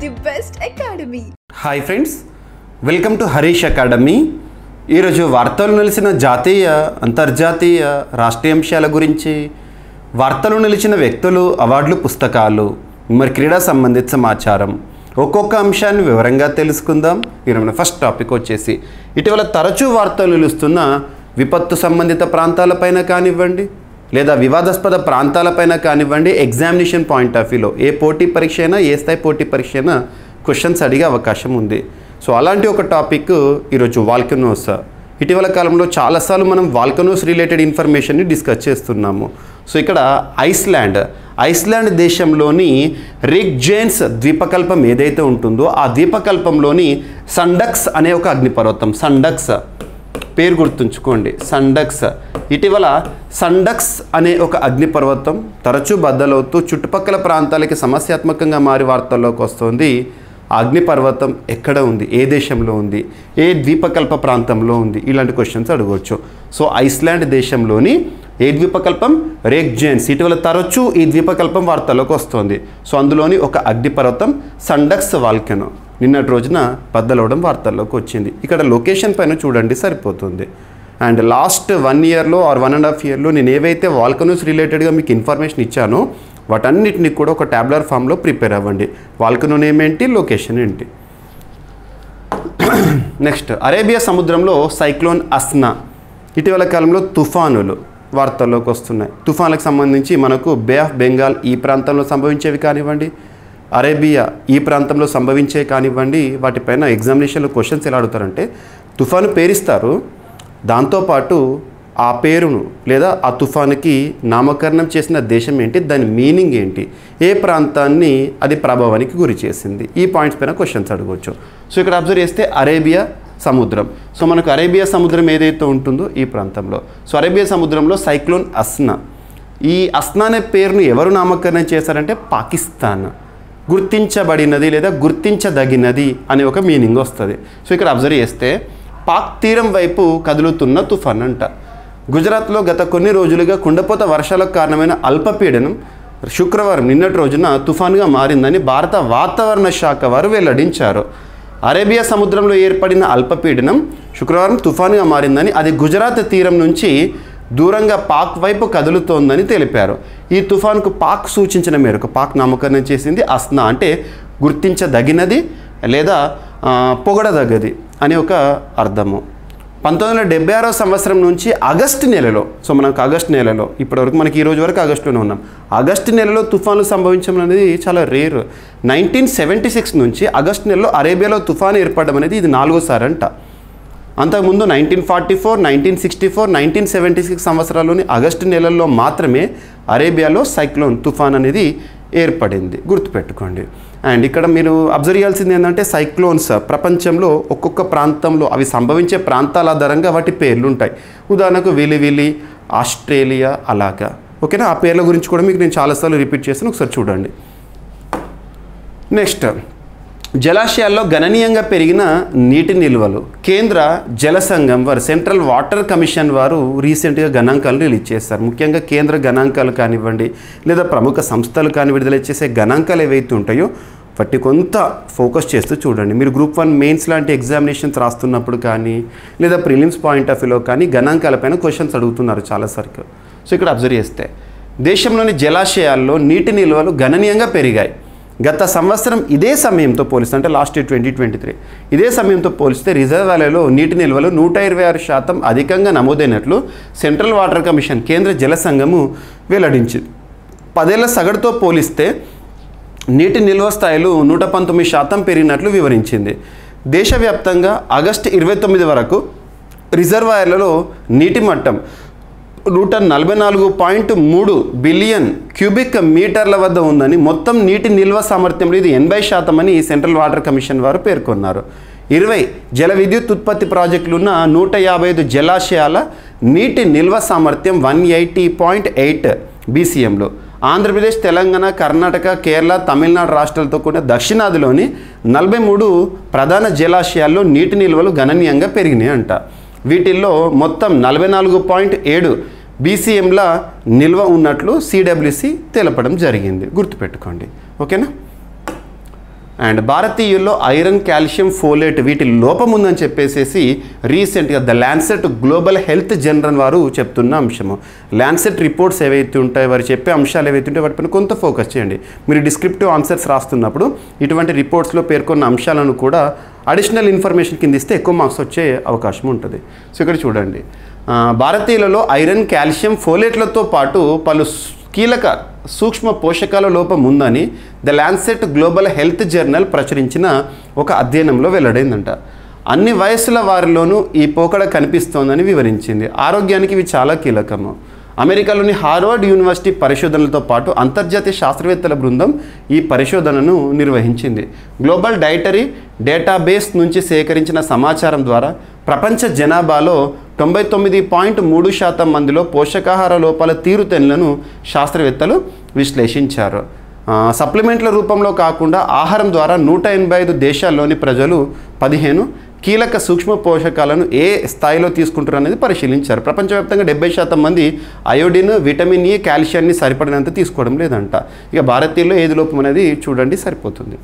the best academy. Hi friends welcome to Harish academy ఈరోజు వార్తలు నిలిచిన జాతీయ అంతర్జాతీయ రాష్ట్రీయ అంశాల గురించి వార్తలు నిలిచిన వ్యక్తులు అవార్డులు పుస్తకాలు మరి క్రీడా సంబంధిత సమాచారం ఒక్కొక్క అంశాన్ని వివరంగా తెలుసుకుందాం ఈరోజు మన ఫస్ట్ టాపిక్ వచ్చేసి ఇటీవల తరచూ వార్తలు నిలుస్తున్న విపత్తు సంబంధిత ప్రాంతాలపైన కానివ్వండి లేదా వివాదాస్పద ప్రాంతాలపైన కానివ్వండి ఎగ్జామినేషన్ పాయింట్ ఆఫ్ వ్యూలో ఏ పోటీ పరీక్ష అయినా ఏ స్థాయి పోటీ పరీక్ష అయినా క్వశ్చన్స్ అడిగే అవకాశం ఉంది సో అలాంటి ఒక టాపిక్ ఈరోజు వాల్కనోస్ ఇటీవల కాలంలో చాలాసార్లు మనం వాల్కనోస్ రిలేటెడ్ ఇన్ఫర్మేషన్ని డిస్కస్ చేస్తున్నాము సో ఇక్కడ ఐస్లాండ్ ఐస్లాండ్ దేశంలోని రిక్ జేన్స్ ద్వీపకల్పం ఏదైతే ఉంటుందో ఆ ద్వీపకల్పంలోని సండక్స్ అనే ఒక అగ్నిపర్వతం సండక్స్ పేరు గుర్తుంచుకోండి సండక్స్ ఇటీవల సండక్స్ అనే ఒక అగ్నిపర్వతం తరచూ బద్దలవుతూ చుట్టుపక్కల ప్రాంతాలకి సమస్యాత్మకంగా మారి వార్తల్లోకి వస్తుంది ఆ అగ్నిపర్వతం ఎక్కడ ఉంది ఏ దేశంలో ఉంది ఏ ద్వీపకల్ప ప్రాంతంలో ఉంది ఇలాంటి క్వశ్చన్స్ అడగవచ్చు సో ఐస్లాండ్ దేశంలోని ఏ ద్వీపకల్పం రేగ్జెన్స్ ఇటీవల తరచూ ఈ ద్వీపకల్పం వార్తల్లోకి వస్తుంది సో అందులోని ఒక అగ్నిపర్వతం సండక్స్ వాల్కెనో నిన్నటి రోజున బద్దలవడం వార్తల్లోకి వచ్చింది ఇక్కడ లొకేషన్ పైన చూడండి సరిపోతుంది అండ్ లాస్ట్ వన్ ఇయర్లో ఆర్ వన్ అండ్ హాఫ్ ఇయర్లో నేను ఏవైతే వాల్కనోస్ రిలేటెడ్గా మీకు ఇన్ఫర్మేషన్ ఇచ్చానో వాటన్నిటిని కూడా ఒక ట్యాబ్లర్ ఫామ్లో ప్రిపేర్ అవ్వండి వాల్కనో నేమ్ ఏంటి లొకేషన్ ఏంటి నెక్స్ట్ అరేబియా సముద్రంలో సైక్లోన్ అస్నా ఇటీవల కాలంలో తుఫానులు వార్తల్లోకి వస్తున్నాయి తుఫాన్లకు సంబంధించి మనకు బే ఆఫ్ బెంగాల్ ఈ ప్రాంతంలో సంభవించేవి కానివ్వండి అరేబియా ఈ ప్రాంతంలో సంభవించే కానివ్వండి వాటిపైన ఎగ్జామినేషన్లో క్వశ్చన్స్ ఎలా అడుగుతారంటే తుఫాను పేరిస్తారు దాంతోపాటు ఆ పేరును లేదా ఆ తుఫానుకి నామకరణం చేసిన దేశం ఏంటి దాని మీనింగ్ ఏంటి ఏ ప్రాంతాన్ని అది ప్రభావానికి గురి చేసింది ఈ పాయింట్స్ పైన క్వశ్చన్స్ అడగవచ్చు సో ఇక్కడ అబ్జర్వ్ చేస్తే అరేబియా సముద్రం సో మనకు అరేబియా సముద్రం ఏదైతే ఉంటుందో ఈ ప్రాంతంలో సో అరేబియా సముద్రంలో సైక్లోన్ అస్నా ఈ అస్నా అనే పేరును ఎవరు నామకరణం చేశారంటే పాకిస్తాన్ గుర్తించబడినది లేదా గుర్తించదగినది అనే ఒక మీనింగ్ వస్తుంది సో ఇక్కడ అబ్జర్వ్ చేస్తే పాక్ తీరం వైపు కదులుతున్న తుఫాన్ అంట గుజరాత్లో గత కొన్ని రోజులుగా కుండపోత వర్షాలకు కారణమైన అల్పపీడనం శుక్రవారం నిన్నటి రోజున తుఫాన్గా మారిందని భారత వాతావరణ శాఖ వారు వెల్లడించారు అరేబియా సముద్రంలో ఏర్పడిన అల్పపీడనం శుక్రవారం తుఫాన్గా మారిందని అది గుజరాత్ తీరం నుంచి దూరంగా పాక్ వైపు కదులుతోందని తెలిపారు ఈ తుఫాన్కు పాక్ సూచించిన మేరకు పాక్ నామకరణం చేసింది అస్నా అంటే గుర్తించదగినది లేదా ఆ, పొగడదగ్గది అని ఒక అర్థము పంతొమ్మిది వందల డెబ్బై ఆరో సంవత్సరం నుంచి ఆగస్టు నెలలో సో మనకు ఆగస్టు నెలలో ఇప్పటివరకు మనకి ఈ రోజు వరకు ఆగస్టులోనే ఉన్నాం ఆగస్టు నెలలో తుఫాన్లు సంభవించడం అనేది చాలా రేర్ నైన్టీన్ సెవెంటీ సిక్స్ నుంచి ఆగస్టు నెలలో అరేబియాలో తుఫాను ఏర్పడడం అనేది ఇది నాలుగోసారి అంట అంతకుముందు nineteen forty four nineteen sixty four nineteen seventy six సంవత్సరాల్లోని ఆగస్టు నెలల్లో మాత్రమే అరేబియాలో సైక్లోన్ తుఫాన్ అనేది ఏర్పడింది గుర్తుపెట్టుకోండి అండ్ ఇక్కడ మీరు అబ్జర్వ్ చేయాల్సింది ఏంటంటే సైక్లోన్స్ ప్రపంచంలో ఒక్కొక్క ప్రాంతంలో అవి సంభవించే ప్రాంతాల ఆధారంగా వాటి పేర్లు ఉంటాయి ఉదాహరణకు విలివిలి ఆస్ట్రేలియా అలాగా ఓకేనా ఆ పేర్ల గురించి కూడా మీకు నేను చాలాసార్లు రిపీట్ చేస్తాను ఒకసారి చూడండి నెక్స్ట్ జలాశయాల్లో గణనీయంగా పెరిగిన నీటి నిల్వలు కేంద్ర జల సంఘం వారు సెంట్రల్ వాటర్ కమిషన్ వారు రీసెంట్గా గణాంకాలు రిలీజ్ చేస్తారు ముఖ్యంగా కేంద్ర గణాంకాలు కానివ్వండి లేదా ప్రముఖ సంస్థలు కానీ విడుదల చేసే గణాంకాలు ఏవైతే ఉంటాయో వాటిని కొంత ఫోకస్ చేస్తూ చూడండి మీరు గ్రూప్ వన్ మెయిన్స్ లాంటి ఎగ్జామినేషన్స్ రాస్తున్నప్పుడు కానీ లేదా ప్రిలిమ్స్ పాయింట్ ఆఫ్ వ్యూలో కానీ గణాంకాలపైన క్వశ్చన్స్ అడుగుతున్నారు చాలాసార్లు సో ఇక్కడ అబ్జర్వ్ చేస్తే దేశంలోని జలాశయాల్లో నీటి నిల్వలు గణనీయంగా పెరిగాయి గత సంవత్సరం ఇదే సమయంతో పోలిస్తే అంటే last year twenty twenty three ఇదే సమయంతో పోలిస్తే రిజర్వ్ వ్యాలీలో నీటి నిల్వలు నూట ఇరవై ఆరు శాతం అధికంగా నమోదైనట్లు సెంట్రల్ వాటర్ కమిషన్ కేంద్ర జల సంఘము వెల్లడించింది పదేళ్ల సగటుతో పోలిస్తే నీటి నిల్వ స్థాయిలు నూట పంతొమ్మిది శాతం పెరిగినట్లు వివరించింది దేశవ్యాప్తంగా ఆగస్టు ఇరవై తొమ్మిది వరకు రిజర్వాయర్లలో నీటి మట్టం నూట నలభై నాలుగు పాయింట్ మూడు బిలియన్ క్యూబిక్ మీటర్ల వద్ద ఉందని మొత్తం నీటి నిల్వ సామర్థ్యంలో ఇది ఎనభై శాతం అని సెంట్రల్ వాటర్ కమిషన్ వారు పేర్కొన్నారు ఇరవై జల విద్యుత్ ఉత్పత్తి ప్రాజెక్టులున్న నూట యాభై ఐదు జలాశయాల నీటి నిల్వ సామర్థ్యం వన్ ఎయిటీ పాయింట్ ఎయిట్ బీసీఎంలో ఆంధ్రప్రదేశ్ తెలంగాణ కర్ణాటక కేరళ తమిళనాడు రాష్ట్రాలతో కూడిన దక్షిణాదిలోని నలభై మూడు ప్రధాన జలాశయాల్లో నీటి నిల్వలు గణనీయంగా పెరిగినాయి అంట వీటిల్లో మొత్తం నలభై నాలుగు పాయింట్ ఏడు బీసీఎంల నిల్వ ఉన్నట్లు సిడబ్ల్యూసి తెలపడం జరిగింది గుర్తుపెట్టుకోండి ఓకేనా అండ్ భారతీయుల్లో ఐరన్ కాల్షియం ఫోలేట్ వీటి లోపం ఉందని చెప్పేసేసి రీసెంట్గా the Lancet global health journal వారు చెప్తున్న అంశము ల్యాన్సెట్ రిపోర్ట్స్ ఏవైతే ఉంటాయో వారు చెప్పే అంశాలు ఏవైతే ఉంటాయో వాటిపైన కొంత ఫోకస్ చేయండి మీరు డిస్క్రిప్టివ్ ఆన్సర్స్ రాస్తున్నప్పుడు ఇటువంటి రిపోర్ట్స్లో పేర్కొన్న అంశాలను కూడా అడిషనల్ ఇన్ఫర్మేషన్ కింద ఇస్తే ఎక్కువ మార్క్స్ వచ్చే అవకాశం ఉంటుంది సో ఇక్కడ చూడండి ఆ, భారతీయులలో ఐరన్ కాల్షియం ఫోలేట్లతో పాటు పలు స్- కీలక సూక్ష్మ పోషకాల లోపం ఉందని the Lancet global health journal ప్రచురించిన ఒక అధ్యయనంలో వెల్లడైందంట అన్ని వయసుల వారిలోనూ ఈ పోకడ కనిపిస్తోందని వివరించింది ఆరోగ్యానికి ఇవి చాలా కీలకము అమెరికాలోని హార్వర్డ్ యూనివర్సిటీ పరిశోధనలతో పాటు అంతర్జాతీయ శాస్త్రవేత్తల బృందం ఈ పరిశోధనను నిర్వహించింది గ్లోబల్ డైటరీ డేటాబేస్ నుంచి సేకరించిన సమాచారం ద్వారా ప్రపంచ జనాభాలో తొంభై తొమ్మిది పాయింట్ మూడు శాతం మందిలో పోషకాహార లోపాల తీరుతెన్నులను శాస్త్రవేత్తలు విశ్లేషించారు ఆ, సప్లిమెంట్ల రూపంలో కాకుండా ఆహారం ద్వారా నూట ఎనభై ఐదు దేశాల్లోని ప్రజలు పదిహేను కీలక సూక్ష్మ పోషకాలను ఏ స్థాయిలో తీసుకుంటారు అనేది పరిశీలించారు ప్రపంచవ్యాప్తంగా డెబ్బై శాతం మంది అయోడిన్ విటమిన్ ఏ కాల్షియాన్ని సరిపడినంత తీసుకోవడం లేదంట ఇక భారతీయుల్లో ఏది లోపం అనేది చూడండి సరిపోతుంది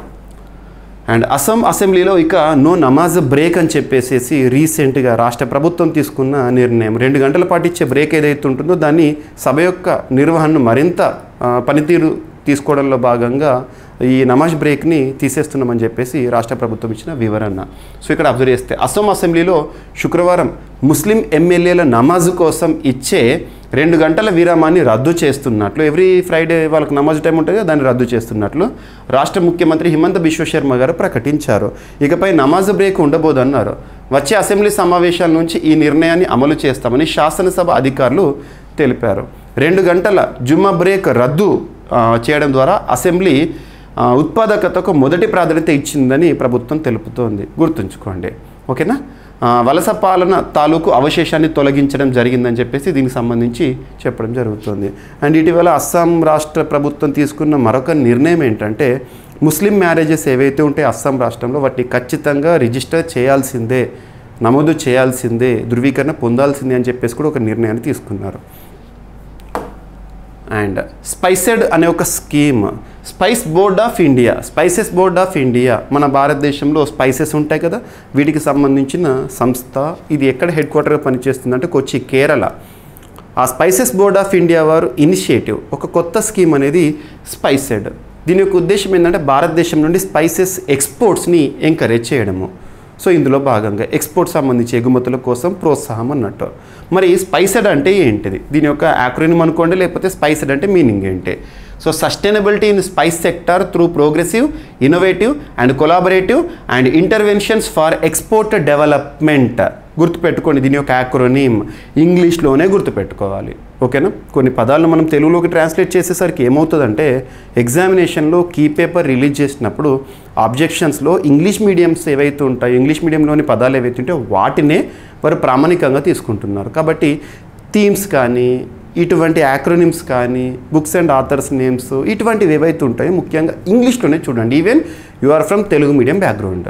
అండ్ అస్సాం అసెంబ్లీలో ఇక నో నమాజ్ బ్రేక్ అని చెప్పేసేసి రీసెంట్గా రాష్ట్ర ప్రభుత్వం తీసుకున్న నిర్ణయం రెండు గంటల పాటు ఇచ్చే బ్రేక్ ఏదైతే ఉంటుందో దాన్ని సభ యొక్క నిర్వహణను మరింత ఆ, పనితీరు తీసుకోవడంలో భాగంగా ఈ నమాజ్ బ్రేక్ని తీసేస్తున్నామని చెప్పేసి రాష్ట్ర ప్రభుత్వం ఇచ్చిన వివరణ సో ఇక్కడ అబ్జర్వ్ చేస్తే అస్సాం అసెంబ్లీలో శుక్రవారం ముస్లిం ఎమ్మెల్యేల నమాజ్ కోసం ఇచ్చే రెండు గంటల విరామాన్ని రద్దు చేస్తున్నట్లు ఎవ్రీ ఫ్రైడే వాళ్ళకి నమాజ్ టైం ఉంటుంది కదా, దాన్ని రద్దు చేస్తున్నట్లు రాష్ట్ర ముఖ్యమంత్రి హిమంత బిశ్వ శర్మ గారు ప్రకటించారు ఇకపై నమాజ్ బ్రేక్ ఉండబోదన్నారు వచ్చే అసెంబ్లీ సమావేశాల నుంచి ఈ నిర్ణయాన్ని అమలు చేస్తామని శాసనసభ అధికారులు తెలిపారు రెండు గంటల జుమ్మా బ్రేక్ రద్దు ఆ, చేయడం ద్వారా అసెంబ్లీ ఆ, ఉత్పాదకతకు మొదటి ప్రాధాన్యత ఇచ్చిందని ప్రభుత్వం తెలుపుతోంది గుర్తుంచుకోండి ఓకేనా ఆ, వలస పాలన తాలూకు అవశేషాన్ని తొలగించడం జరిగిందని చెప్పేసి దీనికి సంబంధించి చెప్పడం జరుగుతుంది అండ్ ఇటీవల అస్సాం రాష్ట్ర ప్రభుత్వం తీసుకున్న మరొక నిర్ణయం ఏంటంటే ముస్లిం మ్యారేజెస్ ఏవైతే ఉంటాయో అస్సాం రాష్ట్రంలో వాటిని ఖచ్చితంగా రిజిస్టర్ చేయాల్సిందే నమోదు చేయాల్సిందే ధృవీకరణ పొందాల్సిందే అని చెప్పేసి కూడా ఒక నిర్ణయాన్ని తీసుకున్నారు అండ్ స్పైసెడ్ అనే ఒక scheme spice board of India spices board of India మన భారతదేశంలో స్పైసెస్ ఉంటాయి కదా వీటికి సంబంధించిన సంస్థ ఇది ఎక్కడ హెడ్ క్వార్టర్గా పనిచేస్తుందంటే కొచ్చి కేరళ ఆ స్పైసెస్ బోర్డ్ ఆఫ్ ఇండియా వారు ఇనిషియేటివ్ ఒక కొత్త స్కీమ్ అనేది స్పైసెడ్ దీని యొక్క ఉద్దేశం ఏంటంటే భారతదేశం నుండి స్పైసెస్ ఎక్స్పోర్ట్స్ని ఎంకరేజ్ చేయడము సో ఇందులో భాగంగా ఎక్స్పోర్ట్ సంబంధించి ఎగుమతుల కోసం ప్రోత్సాహం అన్నట్టు మరి స్పైసెడ్ అంటే ఏంటిది దీని యొక్క యాక్రోనిమ్ అనుకోండి లేకపోతే స్పైసెడ్ అంటే మీనింగ్ ఏంటి so sustainability in spice sector through progressive innovative and collaborative and interventions for export development గుర్తుపెట్టుకోండి దీని యొక్క యాక్రోనీమ్ ఇంగ్లీష్లోనే గుర్తుపెట్టుకోవాలి ఓకేనా కొన్ని పదాలను మనం తెలుగులోకి ట్రాన్స్లేట్ చేసేసరికి ఏమవుతుందంటే ఎగ్జామినేషన్లో కీ పేపర్ రిలీజ్ చేసినప్పుడు ఆబ్జెక్షన్స్లో ఇంగ్లీష్ మీడియంస్ ఏవైతే ఉంటాయో ఇంగ్లీష్ మీడియంలోని పదాలు ఏవైతే ఉంటాయో వాటినే వారు ప్రామాణికంగా తీసుకుంటున్నారు కాబట్టి థీమ్స్ కానీ ఇటువంటి యాక్రోనిమ్స్ కానీ బుక్స్ అండ్ ఆథర్స్ నేమ్స్ ఇటువంటివి ఏవైతే ఉంటాయో ముఖ్యంగా ఇంగ్లీష్లోనే చూడండి even you are from Telugu medium background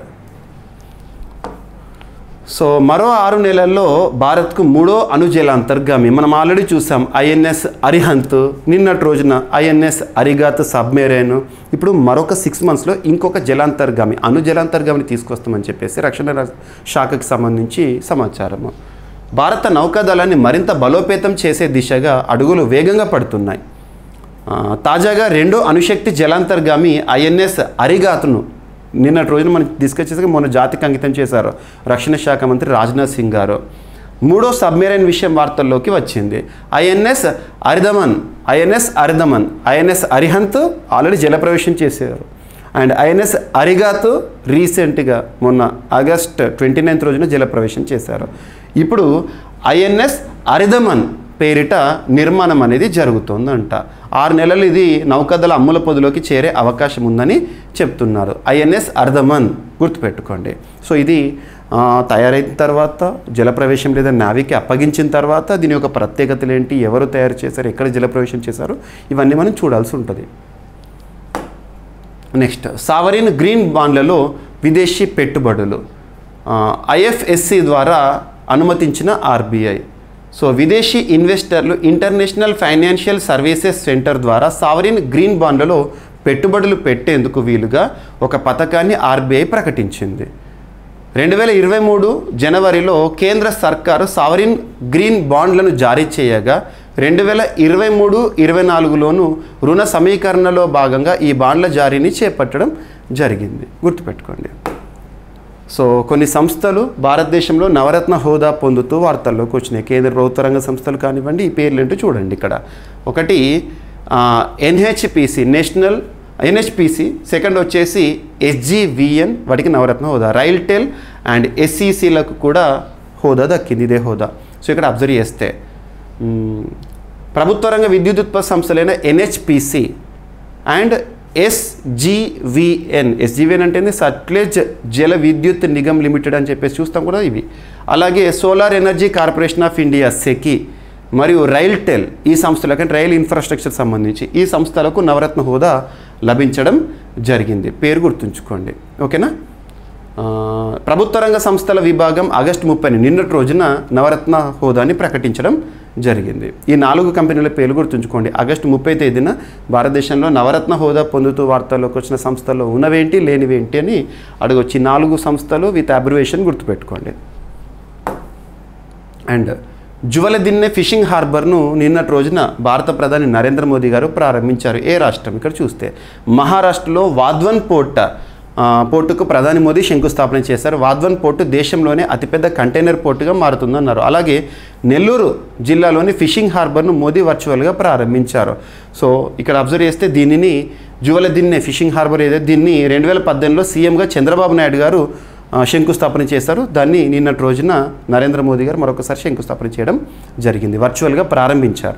so మరో ఆరు నెలల్లో భారత్కు మూడో అణుజల అంతర్గామి మనం ఆల్రెడీ చూసాం ఐఎన్ఎస్ అరిహంత్ నిన్నటి రోజున ఐఎన్ఎస్ అరిగాత్ సబ్మెరైన్ ఇప్పుడు మరొక సిక్స్ మంత్స్లో ఇంకొక జలాంతర్గామి అణు జలాంతర్గామిని తీసుకొస్తామని చెప్పేసి రక్షణ ర- శాఖకి సంబంధించి సమాచారము భారత నౌకాదళాన్ని మరింత బలోపేతం చేసే దిశగా అడుగులు వేగంగా పడుతున్నాయి ఆ, తాజాగా రెండో అణుశక్తి జలాంతర్గామి ఐఎన్ఎస్ అరిగాత్ను నిన్నటి రోజున మనకి డిస్కస్ చేసి మొన్న జాతికి అంకితం చేశారు రక్షణ శాఖ మంత్రి రాజ్నాథ్ సింగ్ గారు మూడో సబ్మెరైన్ విషయం వార్తల్లోకి వచ్చింది INS Aridhaman INS Aridhaman INS Arihant already జలప్రవేశం చేశారు అండ్ ఐఎన్ఎస్ అరిగాత్ రీసెంట్గా మొన్న ఆగస్ట్ ట్వంటీ నైన్త్ రోజున జలప్రవేశం చేశారు ఇప్పుడు ఐఎన్ఎస్ అరిదమన్ పేరిట నిర్మాణం అనేది జరుగుతోందంట ఆరు నెలలు ఇది నౌకాదళ అమ్ముల పొదిలోకి చేరే అవకాశం ఉందని చెప్తున్నారు ఐఎన్ఎస్ అర్ధమన్ గుర్తుపెట్టుకోండి సో ఇది ఆ, తయారైన తర్వాత జలప్రవేశం లేదా నావికి అప్పగించిన తర్వాత దీని యొక్క ప్రత్యేకతలు ఏంటి ఎవరు తయారు చేశారు ఎక్కడ జలప్రవేశం చేశారు ఇవన్నీ మనం చూడాల్సి ఉంటుంది నెక్స్ట్ సావరిన్ గ్రీన్ బాండ్లలో విదేశీ పెట్టుబడులు ఐఎఫ్ఎస్సి ద్వారా అనుమతించిన ఆర్బీఐ సో విదేశీ ఇన్వెస్టర్లు ఇంటర్నేషనల్ ఫైనాన్షియల్ సర్వీసెస్ సెంటర్ ద్వారా సావరిన్ గ్రీన్ బాండ్లలో పెట్టుబడులు పెట్టేందుకు వీలుగా ఒక పథకాన్ని ఆర్బీఐ ప్రకటించింది రెండు వేల ఇరవై మూడు జనవరిలో కేంద్ర సర్కారు సావరిన్ గ్రీన్ బాండ్లను జారీ చేయగా రెండు వేల ఇరవై మూడు ఇరవై నాలుగులోను రుణ సమీకరణలో భాగంగా ఈ బాండ్ల జారీని చేపట్టడం జరిగింది గుర్తుపెట్టుకోండి సో కొన్ని సంస్థలు భారతదేశంలో నవరత్న హోదా పొందుతూ వార్తల్లోకి వచ్చినాయి కేంద్ర ప్రభుత్వ రంగ సంస్థలు కానివ్వండి ఈ పేర్లు ఏంటో చూడండి ఇక్కడ ఒకటి ఎన్హెచ్పిసి నేషనల్ ఎన్హెచ్పిసి సెకండ్ వచ్చేసి ఎస్జీవిఎన్ వాటికి నవరత్న హోదా రైల్టెల్ అండ్ ఎస్ఈసీలకు కూడా హోదా దక్కింది ఇదే హోదా సో ఇక్కడ అబ్జర్వ్ చేస్తే మ్మ్, ప్రభుత్వ రంగ విద్యుత్ ఉత్పత్తి సంస్థలైన ఎన్హెచ్పిసి అండ్ ఎస్జీవిఎన్ ఎస్జీవిఎన్ అంటే ఏంది? సట్లెజ్ జల విద్యుత్ నిగమ్ లిమిటెడ్ అని చెప్పేసి చూస్తాం కూడా ఇవి అలాగే solar energy corporation of India SECI మరియు రైల్టెల్ ఈ సంస్థలకు అంటే రైల్ ఇన్ఫ్రాస్ట్రక్చర్ సంబంధించి ఈ సంస్థలకు నవరత్న హోదా లభించడం జరిగింది పేరు గుర్తుంచుకోండి ఓకేనా ఆ, ప్రభుత్వ రంగ సంస్థల విభాగం ఆగస్టు ముప్పైని నిన్నటి రోజున నవరత్న హోదాని ప్రకటించడం జరిగింది ఈ నాలుగు కంపెనీల పేర్లు గుర్తుంచుకోండి ఆగస్టు ముప్పై తేదీన భారతదేశంలో నవరత్న హోదా పొందుతూ వార్తల్లోకి వచ్చిన సంస్థల్లో ఉన్నవేంటి లేనివేంటి అని అడగొచ్చి ఈ నాలుగు సంస్థలు విత్ అబ్రివేషన్ గుర్తుపెట్టుకోండి అండ్ జువలదిన్నె ఫిషింగ్ హార్బర్ను నిన్నటి రోజున భారత ప్రధాని నరేంద్ర మోదీ గారు ప్రారంభించారు ఏ రాష్ట్రం ఇక్కడ చూస్తే మహారాష్ట్రలో వాద్వన్ పోర్ట్ ఆ, పోర్టుకు ప్రధాని మోదీ శంకుస్థాపన చేశారు వాద్వన్ పోర్టు దేశంలోనే అతిపెద్ద కంటైనర్ పోర్టుగా మారుతుందన్నారు అలాగే నెల్లూరు జిల్లాలోని ఫిషింగ్ హార్బర్ను మోదీ వర్చువల్గా ప్రారంభించారు సో ఇక్కడ అబ్జర్వ్ చేస్తే దీనిని జువలదిన్నె ఫిషింగ్ హార్బర్ ఏదైతే దీన్ని రెండు వేల పద్దెనిమిదిలో సీఎంగా చంద్రబాబు నాయుడు గారు ఆ, శంకుస్థాపన చేశారు దాన్ని నిన్నటి రోజున నరేంద్ర మోదీ గారు మరొకసారి శంకుస్థాపన చేయడం జరిగింది వర్చువల్గా ప్రారంభించారు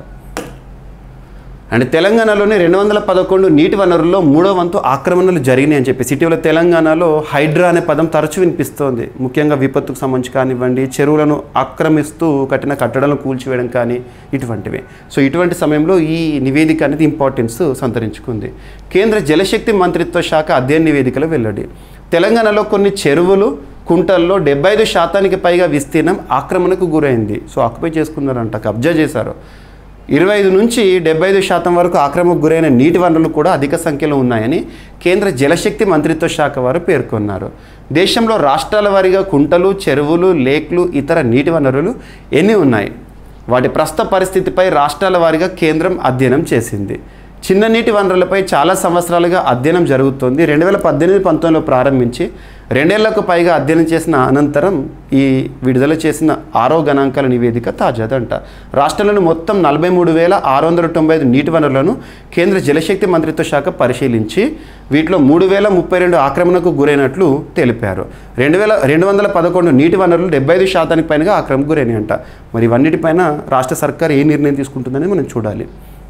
అండ్ తెలంగాణలోని రెండు వందల పదకొండు నీటి వనరుల్లో మూడో వంతు ఆక్రమణలు జరిగినాయి అని చెప్పేసి ఇటీవల తెలంగాణలో హైడ్రా అనే పదం తరచూ వినిపిస్తోంది ముఖ్యంగా విపత్తుకు సంబంధించి కానివ్వండి చెరువులను ఆక్రమిస్తూ కట్టిన కట్టడాలను కూల్చివేయడం కానీ ఇటువంటివి సో ఇటువంటి సమయంలో ఈ నివేదిక అనేది ఇంపార్టెన్స్ సంతరించుకుంది కేంద్ర జలశక్తి మంత్రిత్వ శాఖ అధ్యయన నివేదికలో వెల్లడి తెలంగాణలో కొన్ని చెరువులు కుంటల్లో డెబ్బై ఐదు శాతానికి పైగా విస్తీర్ణం ఆక్రమణకు గురైంది సో ఆక్యుపై చేసుకున్నారంట కబ్జా చేశారు ఇరవై ఐదు నుంచి డెబ్బై ఐదు శాతం వరకు ఆక్రమణకు గురైన నీటి వనరులు కూడా అధిక సంఖ్యలో ఉన్నాయని కేంద్ర జలశక్తి మంత్రిత్వ శాఖ వారు పేర్కొన్నారు దేశంలో రాష్ట్రాల వారీగా కుంటలు చెరువులు లేక్లు ఇతర నీటి వనరులు ఎన్ని ఉన్నాయి వాటి ప్రస్తుత పరిస్థితిపై రాష్ట్రాల వారీగా కేంద్రం అధ్యయనం చేసింది చిన్న నీటి వనరులపై చాలా సంవత్సరాలుగా అధ్యయనం జరుగుతోంది రెండు వేల పద్దెనిమిది పంతొమ్మిదిలో ప్రారంభించి రెండేళ్లకు పైగా అధ్యయనం చేసిన అనంతరం ఈ విడుదల చేసిన ఆరో గణాంకాల నివేదిక తాజాదంట రాష్ట్రంలోని మొత్తం నలభై మూడు వేల ఆరు వందల తొంభై ఐదు నీటి వనరులను కేంద్ర జలశక్తి మంత్రిత్వ శాఖ పరిశీలించి వీటిలో మూడు వేల ముప్పై రెండు ఆక్రమణకు గురైనట్లు తెలిపారు రెండు వేల రెండు వందల పదకొండు నీటి వనరులు డెబ్బై ఐదు శాతానికి పైనగా ఆక్రమణకు గురైనాయంట మరి ఇవన్నిటిపైన రాష్ట్ర సర్కార్ ఏ నిర్ణయం తీసుకుంటుందని మనం చూడాలి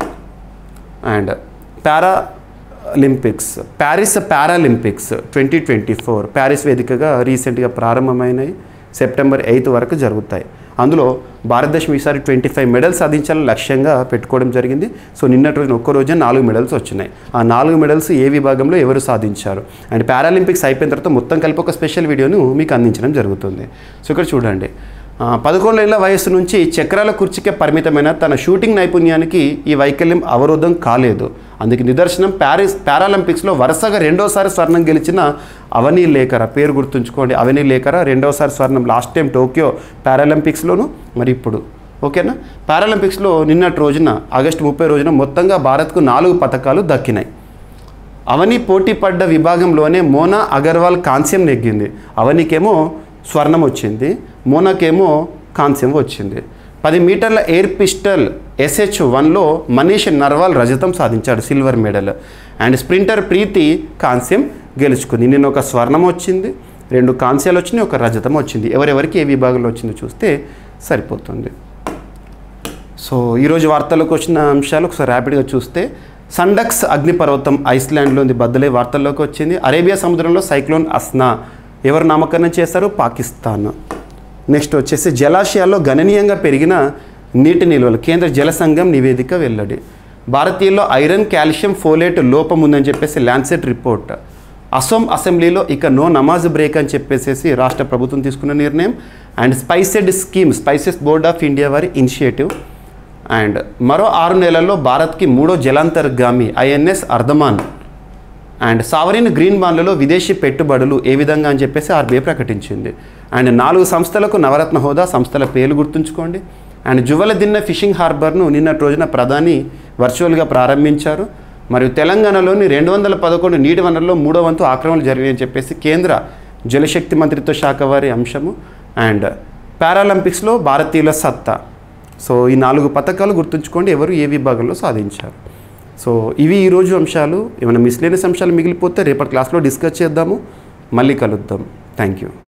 and para Olympics Paris Paralympics twenty twenty four Paris వేదికగా రీసెంట్గా ప్రారంభమైనవి సెప్టెంబర్ ఎయిత్ వరకు జరుగుతాయి అందులో భారతదేశం ఈసారి ట్వంటీ ఫైవ్ మెడల్స్ సాధించాలని లక్ష్యంగా పెట్టుకోవడం జరిగింది సో నిన్నటి రోజున ఒక్క రోజే నాలుగు మెడల్స్ వచ్చినాయి ఆ నాలుగు మెడల్స్ ఏ విభాగంలో ఎవరు సాధించారు అండ్ పారాలింపిక్స్ అయిపోయిన తర్వాత మొత్తం కలిపి ఒక స్పెషల్ వీడియోను మీకు అందించడం జరుగుతుంది సో ఇక్కడ చూడండి ఆ, పదకొండేళ్ల వయస్సు నుంచి చక్రాల కుర్చీకే పరిమితమైన తన షూటింగ్ నైపుణ్యానికి ఈ వైకల్యం అవరోధం కాలేదు అందుకు నిదర్శనం ప్యారిస్ పారాలింపిక్స్లో వరుసగా రెండోసారి స్వర్ణం గెలిచిన అవనీ లేఖర పేరు గుర్తుంచుకోండి అవనీ లేఖర రెండోసారి స్వర్ణం లాస్ట్ టైం టోక్యో పారాలింపిక్స్లోను మరి ఇప్పుడు ఓకేనా పారాలింపిక్స్లో నిన్నటి రోజున ఆగస్టు ముప్పై రోజున మొత్తంగా భారత్కు నాలుగు పథకాలు దక్కినాయి అవని పోటీ పడ్డ విభాగంలోనే మోనా అగర్వాల్ కాంస్యం నెగ్గింది అవనికేమో స్వర్ణం వచ్చింది మోనాకేమో కాంస్యం వచ్చింది పది మీటర్ల ఎయిర్ పిస్టల్ ఎస్హెచ్ వన్లో మనీష్ నర్వాల్ రజతం సాధించాడు silver medal and sprinter Preethi కాంస్యం గెలుచుకుంది నిన్న ఒక స్వర్ణం వచ్చింది రెండు కాంస్యాలు వచ్చినాయి ఒక రజతం వచ్చింది ఎవరెవరికి ఏ విభాగంలో వచ్చిందో చూస్తే సరిపోతుంది సో ఈరోజు వార్తల్లోకి వచ్చిన అంశాలు ఒకసారి ర్యాపిడ్గా చూస్తే సండక్స్ అగ్నిపర్వతం ఐస్లాండ్లోని బద్దలే వార్తల్లోకి వచ్చింది అరేబియా సముద్రంలో సైక్లోన్ అస్నా ఎవరు నామకరణం చేశారు పాకిస్తాన్ నెక్స్ట్ వచ్చేసి జలాశయాల్లో గణనీయంగా పెరిగిన నీటి నిల్వలు కేంద్ర జల సంఘం నివేదిక వెల్లడి భారతీయుల్లో ఐరన్ కాల్షియం ఫోలేట్ లోపం ఉందని చెప్పేసి ల్యాన్సెట్ రిపోర్ట్ అసోం అసెంబ్లీలో ఇక నో నమాజ్ బ్రేక్ అని చెప్పేసి రాష్ట్ర ప్రభుత్వం తీసుకున్న నిర్ణయం and SPICED scheme spices board of India వారి ఇనిషియేటివ్ అండ్ మరో ఆరు నెలల్లో భారత్కి మూడో జలాంతర్గామి INS Aridhaman and sovereign green బాండ్లలో విదేశీ పెట్టుబడులు ఏ విధంగా అని చెప్పేసి ఆర్బీఐ ప్రకటించింది అండ్ నాలుగు సంస్థలకు నవరత్న హోదా సంస్థల పేర్లు గుర్తుంచుకోండి అండ్ జువల దిన్న ఫిషింగ్ హార్బర్ను నిన్నటి రోజున ప్రధాని వర్చువల్గా ప్రారంభించారు మరియు తెలంగాణలోని రెండు వందల పదకొండు నీటి వనరుల్లో మూడో వంతు ఆక్రమణలు జరిగాయని చెప్పేసి కేంద్ర జలశక్తి మంత్రిత్వ శాఖ వారి అంశము అండ్ పారాలింపిక్స్లో భారతీయుల సత్తా సో ఈ నాలుగు పథకాలు గుర్తుంచుకోండి ఎవరు ఏ విభాగంలో సాధించారు సో ఇవి ఈరోజు అంశాలు ఏమైనా మిస్లేనియస్ అంశాలు మిగిలిపోతే రేపటి క్లాస్లో డిస్కస్ చేద్దాము మళ్ళీ కలుద్దాం థ్యాంక్ యూ